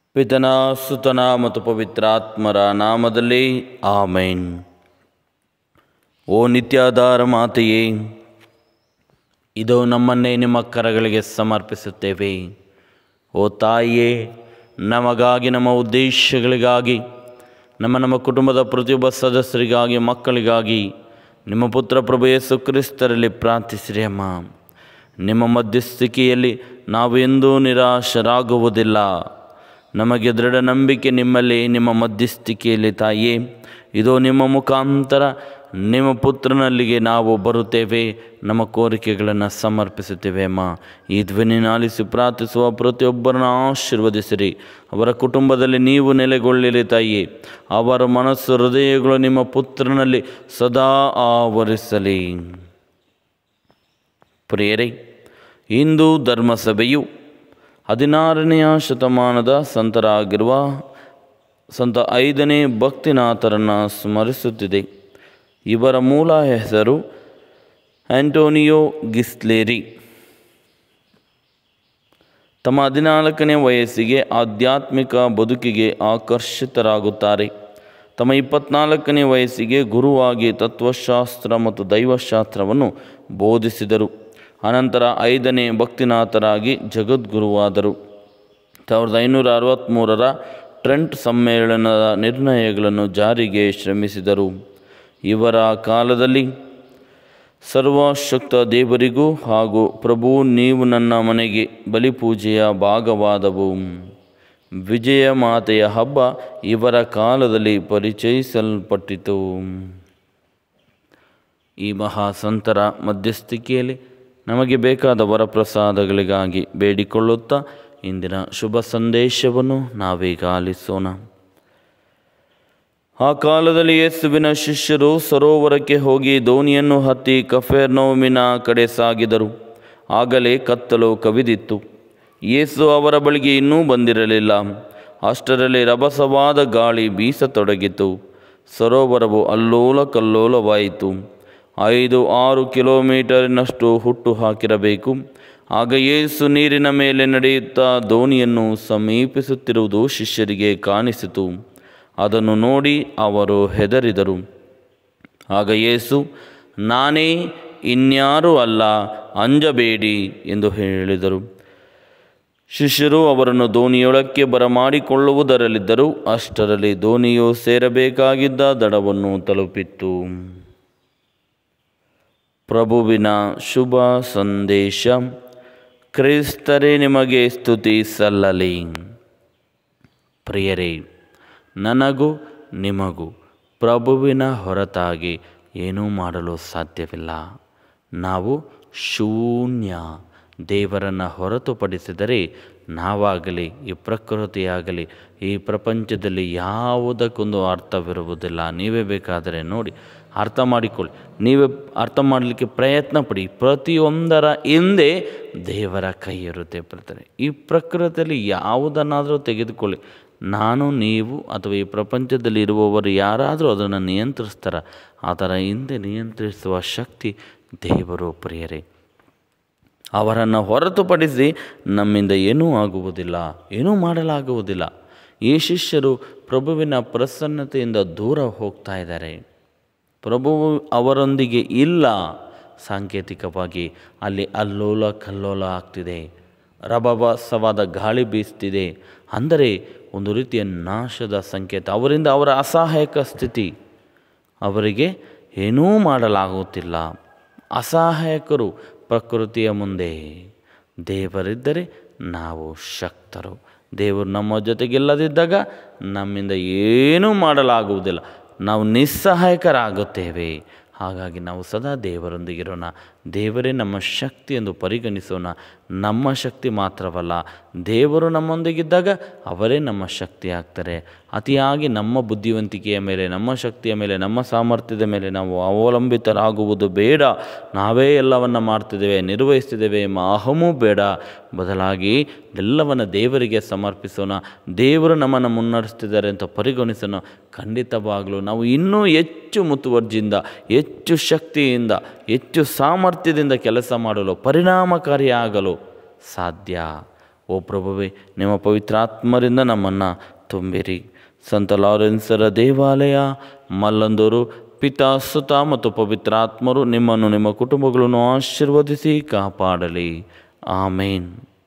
ಪಿತನ ಸುತನ ಮತ್ತು ಪವಿತ್ರಾತ್ಮರ ನಾಮದಲ್ಲಿ ಆಮೇನ್ ಓ ನಿತ್ಯಾಧಾರ ಮಾತೆಯೇ ಇದು ನಮ್ಮನ್ನೇ ನಿಮ್ಮ ಕರಗಳಿಗೆ ಸಮರ್ಪಿಸುತ್ತೇವೆ ಓ ತಾಯಿಯೇ ನಮಗಾಗಿ ನಮ್ಮ ಉದ್ದೇಶಗಳಿಗಾಗಿ ನಮ್ಮ ನಮ್ಮ ಕುಟುಂಬದ ಪ್ರತಿಯೊಬ್ಬ ಸದಸ್ಯರಿಗಾಗಿ ಮಕ್ಕಳಿಗಾಗಿ ನಿಮ್ಮ ಪುತ್ರ ಪ್ರಭು ಯೇಸು ಕ್ರಿಸ್ತರಲ್ಲಿ ಪ್ರಾರ್ಥಿಸಿರಿ ಅಮ್ಮ ನಿಮ್ಮ ಮಧ್ಯಸ್ಥಿಕೆಯಲ್ಲಿ ನಾವು ಎಂದೂ ನಿರಾಶರಾಗುವುದಿಲ್ಲ ನಮಗೆ ದೃಢ ನಂಬಿಕೆ ನಿಮ್ಮಲ್ಲಿ ನಿಮ್ಮ ಮಧ್ಯಸ್ಥಿಕೆಯಲ್ಲಿ ತಾಯಿಯೇ ಇದು ನಿಮ್ಮ ಮುಖಾಂತರ ನಿಮ್ಮ ಪುತ್ರನಲ್ಲಿಗೆ ನಾವು ಬರುತ್ತೇವೆ ನಮ್ಮ ಕೋರಿಕೆಗಳನ್ನು ಸಮರ್ಪಿಸುತ್ತೇವೆ ಅಮ್ಮ ಈ ಧ್ವನಿನ ಆಲಿಸಿ ಪ್ರಾರ್ಥಿಸುವ ಪ್ರತಿಯೊಬ್ಬರನ್ನ ಆಶೀರ್ವದಿಸಿರಿ ಅವರ ಕುಟುಂಬದಲ್ಲಿ ನೀವು ನೆಲೆಗೊಳ್ಳಿರಿ ತಾಯಿ ಅವರ ಮನಸ್ಸು ಹೃದಯಗಳು ನಿಮ್ಮ ಪುತ್ರನಲ್ಲಿ ಸದಾ ಆವರಿಸಲಿ ಪ್ರಿಯರೇ ಹಿಂದೂ ಧರ್ಮಸಭೆಯು ಹದಿನಾರನೆಯ ಶತಮಾನದ ಸಂತರಾಗಿರುವ ಸಂತ ಐದನೇ ಭಕ್ತಿನಾಥರನ್ನು ಸ್ಮರಿಸುತ್ತಿದೆ ಇವರ ಮೂಲ ಹೆಸರು ಆಂಟೋನಿಯೋ ಗಿಸ್ಲೇರಿ ತಮ್ಮ ಹದಿನಾಲ್ಕನೇ ವಯಸ್ಸಿಗೆ ಆಧ್ಯಾತ್ಮಿಕ ಬದುಕಿಗೆ ಆಕರ್ಷಿತರಾಗುತ್ತಾರೆ ತಮ್ಮ ಇಪ್ಪತ್ನಾಲ್ಕನೇ ವಯಸ್ಸಿಗೆ ಗುರುವಾಗಿ ತತ್ವಶಾಸ್ತ್ರ ಮತ್ತು ದೈವಶಾಸ್ತ್ರವನ್ನು ಬೋಧಿಸಿದರು ಅನಂತರ ಐದನೇ ಭಕ್ತಿನಾಥರಾಗಿ ಜಗದ್ಗುರುವಾದರು ಸಾವಿರದ ಐನೂರ ಅರವತ್ತ್ಮೂರರ ಟ್ರೆಂಟ್ ಸಮ್ಮೇಳನದ ನಿರ್ಣಯಗಳನ್ನು ಜಾರಿಗೆ ಶ್ರಮಿಸಿದರು ಇವರ ಕಾಲದಲ್ಲಿ ಸರ್ವಶಕ್ತ ದೇವರಿಗೂ ಹಾಗೂ ಪ್ರಭು ನೀವು ನನ್ನ ಮನೆಗೆ ಬಲಿಪೂಜೆಯ ಭಾಗವಾದವು ವಿಜಯ ಮಾತೆಯ ಹಬ್ಬ ಇವರ ಕಾಲದಲ್ಲಿ ಪರಿಚಯಿಸಲ್ಪಟ್ಟಿತು ಈ ಮಹಾಸಂತರ ಮಧ್ಯಸ್ಥಿಕೆಯಲ್ಲಿ ನಮಗೆ ಬೇಕಾದ ವರಪ್ರಸಾದಗಳಿಗಾಗಿ ಬೇಡಿಕೊಳ್ಳುತ್ತಾ ಇಂದಿನ ಶುಭ ಸಂದೇಶವನ್ನು ನಾವೀಗ ಆಲಿಸೋಣ ಆ ಕಾಲದಲ್ಲಿ ಯೇಸುವಿನ ಶಿಷ್ಯರು ಸರೋವರಕ್ಕೆ ಹೋಗಿ ದೋಣಿಯನ್ನು ಹತ್ತಿ ಕಫೆರ್ನೋಮಿನ ಕಡೆ ಸಾಗಿದರು ಆಗಲೇ ಕತ್ತಲು ಕವಿದಿತ್ತು ಯೇಸು ಅವರ ಬಳಿಗೆ ಇನ್ನೂ ಬಂದಿರಲಿಲ್ಲ ಅಷ್ಟರಲ್ಲಿ ರಭಸವಾದ ಗಾಳಿ ಬೀಸತೊಡಗಿತು ಸರೋವರವು ಅಲ್ಲೋಲ ಕಲ್ಲೋಲವಾಯಿತು ಐದು ಆರು ಕಿಲೋಮೀಟರಿನಷ್ಟು ಹುಟ್ಟು ಹಾಕಿರಬೇಕು ಆಗ ಯೇಸು ನೀರಿನ ಮೇಲೆ ನಡೆಯುತ್ತಾ ದೋಣಿಯನ್ನು ಸಮೀಪಿಸುತ್ತಿರುವುದು ಶಿಷ್ಯರಿಗೆ ಕಾಣಿಸಿತು ಅದನ್ನು ನೋಡಿ ಅವರು ಹೆದರಿದರು ಆಗ ಯೇಸು ನಾನೇ ಇನ್ಯಾರೂ ಅಲ್ಲ ಅಂಜಬೇಡಿ ಎಂದು ಹೇಳಿದರು ಶಿಷ್ಯರು ಅವರನ್ನು ದೋಣಿಯೊಳಕ್ಕೆ ಬರಮಾಡಿಕೊಳ್ಳುವುದರಲ್ಲಿದ್ದರು ಅಷ್ಟರಲ್ಲಿ ದೋಣಿಯು ಸೇರಬೇಕಾಗಿದ್ದ ದಡವನ್ನು ತಲುಪಿತ್ತು ಪ್ರಭುವಿನ ಶುಭ ಸಂದೇಶ ಕ್ರಿಸ್ತರೇ ನಿಮಗೆ ಸ್ತುತಿ ಸಲ್ಲಲಿ ಪ್ರಿಯರೇ ನನಗೂ ನಿಮಗೂ ಪ್ರಭುವಿನ ಹೊರತಾಗಿ ಏನೂ ಮಾಡಲು ಸಾಧ್ಯವಿಲ್ಲ ನಾವು ಶೂನ್ಯ ದೇವರನ್ನು ಹೊರತುಪಡಿಸಿದರೆ ನಾವಾಗಲಿ ಈ ಪ್ರಕೃತಿಯಾಗಲಿ ಈ ಪ್ರಪಂಚದಲ್ಲಿ ಯಾವುದಕ್ಕೊಂದು ಅರ್ಥವಿರುವುದಿಲ್ಲ ನೀವೇ ಬೇಕಾದರೆ ನೋಡಿ ಅರ್ಥ ಮಾಡಿಕೊಳ್ಳಿ ನೀವೇ ಅರ್ಥ ಮಾಡಲಿಕ್ಕೆ ಪ್ರಯತ್ನ ಪಡಿ ಪ್ರತಿಯೊಂದರ ಹಿಂದೆ ದೇವರ ಕೈ ಇರುತ್ತೆ ಬರ್ತಾರೆ ಈ ಪ್ರಕೃತಿಯಲ್ಲಿ ಯಾವುದನ್ನಾದರೂ ತೆಗೆದುಕೊಳ್ಳಿ ನಾನು ನೀವು ಅಥವಾ ಈ ಪ್ರಪಂಚದಲ್ಲಿ ಇರುವವರು ಯಾರಾದರೂ ಅದನ್ನು ನಿಯಂತ್ರಿಸ್ತಾರ ಅದರ ಹಿಂದೆ ನಿಯಂತ್ರಿಸುವ ಶಕ್ತಿ ದೇವರು ಪ್ರಿಯರೇ ಅವರನ್ನು ಹೊರತುಪಡಿಸಿ ನಮ್ಮಿಂದ ಏನೂ ಆಗುವುದಿಲ್ಲ ಏನೂ ಮಾಡಲಾಗುವುದಿಲ್ಲ ಈ ಶಿಷ್ಯರು ಪ್ರಭುವಿನ ಪ್ರಸನ್ನತೆಯಿಂದ ದೂರ ಹೋಗ್ತಾ ಇದ್ದಾರೆ ಪ್ರಭುವು ಅವರೊಂದಿಗೆ ಇಲ್ಲ ಸಾಂಕೇತಿಕವಾಗಿ ಅಲ್ಲಿ ಅಲ್ಲೋಲ ಕಲ್ಲೋಲ ಆಗ್ತಿದೆ ರಭಸವಾದ ಗಾಳಿ ಬೀಸ್ತಿದೆ ಅಂದರೆ ಒಂದು ರೀತಿಯ ನಾಶದ ಸಂಕೇತ ಅವರಿಂದ ಅವರ ಅಸಹಾಯಕ ಸ್ಥಿತಿ ಅವರಿಗೆ ಏನೂ ಮಾಡಲಾಗುತ್ತಿಲ್ಲ ಅಸಹಾಯಕರು ಪ್ರಕೃತಿಯ ಮುಂದೆ ದೇವರಿದ್ದರೆ ನಾವು ಶಕ್ತರು ದೇವರು ನಮ್ಮ ಜೊತೆಗಿಲ್ಲದಿದ್ದಾಗ ನಮ್ಮಿಂದ ಏನೂ ಮಾಡಲಾಗುವುದಿಲ್ಲ ನಾವು ನಿಸ್ಸಹಾಯಕರಾಗುತ್ತೇವೆ ಹಾಗಾಗಿ ನಾವು ಸದಾ ದೇವರೊಂದಿಗಿರೋಣ ದೇವರೇ ನಮ್ಮ ಶಕ್ತಿ ಎಂದು ಪರಿಗಣಿಸೋಣ ನಮ್ಮ ಶಕ್ತಿ ಮಾತ್ರವಲ್ಲ ದೇವರು ನಮ್ಮೊಂದಿಗಿದ್ದಾಗ ಅವರೇ ನಮ್ಮ ಶಕ್ತಿ ಆಗ್ತಾರೆ ಅತಿಯಾಗಿ ನಮ್ಮ ಬುದ್ಧಿವಂತಿಕೆಯ ಮೇಲೆ ನಮ್ಮ ಶಕ್ತಿಯ ಮೇಲೆ ನಮ್ಮ ಸಾಮರ್ಥ್ಯದ ಮೇಲೆ ನಾವು ಅವಲಂಬಿತರಾಗುವುದು ಬೇಡ ನಾವೇ ಎಲ್ಲವನ್ನು ಮಾಡ್ತಿದ್ದೇವೆ ನಿರ್ವಹಿಸ್ತಿದ್ದೇವೆ ಎಂಬ ಅಹಮೂ ಬೇಡ ಬದಲಾಗಿ ಎಲ್ಲವನ್ನು ದೇವರಿಗೆ ಸಮರ್ಪಿಸೋಣ ದೇವರು ನಮ್ಮನ್ನು ಮುನ್ನಡೆಸ್ತಿದ್ದಾರೆ ಅಂತ ಪರಿಗಣಿಸೋಣ ಖಂಡಿತವಾಗಲೂ ನಾವು ಇನ್ನೂ ಹೆಚ್ಚು ಮುತುವರ್ಜಿಯಿಂದ ಹೆಚ್ಚು ಶಕ್ತಿಯಿಂದ ಹೆಚ್ಚು ಸಾಮರ್ಥ್ಯದಿಂದ ಕೆಲಸ ಮಾಡಲು ಪರಿಣಾಮಕಾರಿಯಾಗಲು ಸಾಧ್ಯ ಓ ಪ್ರಭುವೆ ನಿಮ್ಮ ಪವಿತ್ರಾತ್ಮರಿಂದ ನಮ್ಮನ್ನು ತುಂಬಿರಿ ಸಂತ ಲಾರೆನ್ಸರ ದೇವಾಲಯ ಮಲ್ಲಂದೂರು ಪಿತಾ ಸುತ ಮತ್ತು ಪವಿತ್ರಾತ್ಮರು ನಿಮ್ಮನ್ನು ನಿಮ್ಮ ಕುಟುಂಬಗಳನ್ನು ಆಶೀರ್ವದಿಸಿ ಕಾಪಾಡಲಿ ಆಮೇನ್